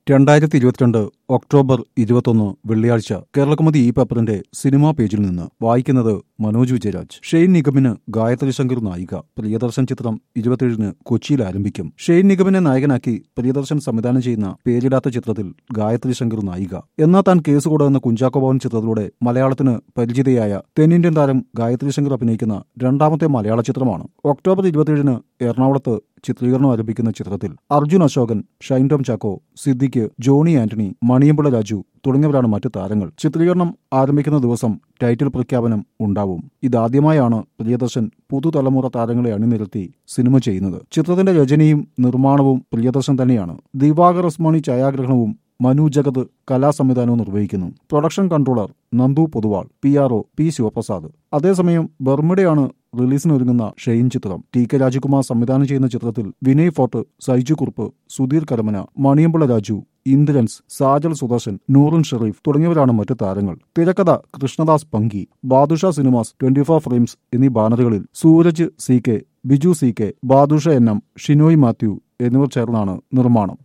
രണ്ടായിരത്തി ഇരുപത്തിരണ്ട് ഒക്ടോബർ ഇരുപത്തൊന്ന് വെള്ളിയാഴ്ച കേരളകൗമുദി ഈ പേപ്പറിന്റെ സിനിമാ പേജിൽ നിന്ന് വായിക്കുന്നത് മനോജ് വിജയരാജ് ഷെയ്ൻ നിഗമിന് ഗായത്രി ശങ്കർ നായിക പ്രിയദർശൻ ചിത്രം ഇരുപത്തിയേഴിന് കൊച്ചിയിൽ ആരംഭിക്കും ഷെയ്ൻ നിഗമിനെ നായകനാക്കി പ്രിയദർശൻ സംവിധാനം ചെയ്യുന്ന പേരിടാത്ത ചിത്രത്തിൽ ഗായത്രി ശങ്കർ നായിക എന്നാ താൻ കേസ് കൊടുക്കുന്ന കുഞ്ചാക്കോ ഭവൻ ചിത്രത്തിലൂടെ മലയാളത്തിന് പരിചിതയായ തെന്നിന്ത്യൻ താരം ഗായത്രി ശങ്കർ അഭിനയിക്കുന്ന രണ്ടാമത്തെ മലയാള ചിത്രമാണ് ഒക്ടോബർ ഇരുപത്തിയേഴിന് എറണാകുളത്ത് ചിത്രീകരണം ആരംഭിക്കുന്ന ചിത്രത്തിൽ അർജുൻ അശോകൻ ഷൈൻ ടോം ചാക്കോ സിദ്ദിഖ് ജോണി ആന്റണി മണിയമ്പിള രാജു തുടങ്ങിയവരാണ് മറ്റ് താരങ്ങൾ ചിത്രീകരണം ആരംഭിക്കുന്ന ദിവസം ടൈറ്റിൽ പ്രഖ്യാപനം ഉണ്ടാവും ഇതാദ്യമായാണ് പ്രിയദർശൻ പുതുതലമുറ താരങ്ങളെ അണിനിരത്തി സിനിമ ചെയ്യുന്നത് ചിത്രത്തിന്റെ രചനയും നിർമ്മാണവും പ്രിയദർശൻ തന്നെയാണ് ദിവാകർ ഉസ്മാനി ഛായാഗ്രഹണവും മനു ജഗത് കലാസംവിധാനവും നിർവഹിക്കുന്നു production controller Nandu Poduval P R O P Sivaprasad അതേസമയം ബർമിഡയാണ് റിലീസിനൊരുങ്ങുന്ന ഷെയ്ൻ ചിത്രം ടി കെ രാജകുമാർ സംവിധാനം ചെയ്യുന്ന ചിത്രത്തിൽ വിനയ് ഫോർട്ട് സൈജു കുറുപ്പ് സുധീർ കരമന മണിയമ്പിള രാജു ഇന്ദ്രൻസ് സാജൽ സുദർശൻ നൂറുൻ ഷെറീഫ് തുടങ്ങിയവരാണ് മറ്റ് താരങ്ങൾ തിരക്കഥ Krishnadas Panki Badusha cinemas twenty four frames എന്നീ ബാനറുകളിൽ Sooraj C K Biju C K Badusha N M Shinoy Mathew എന്നിവർ ചേർന്നാണ് നിർമ്മാണം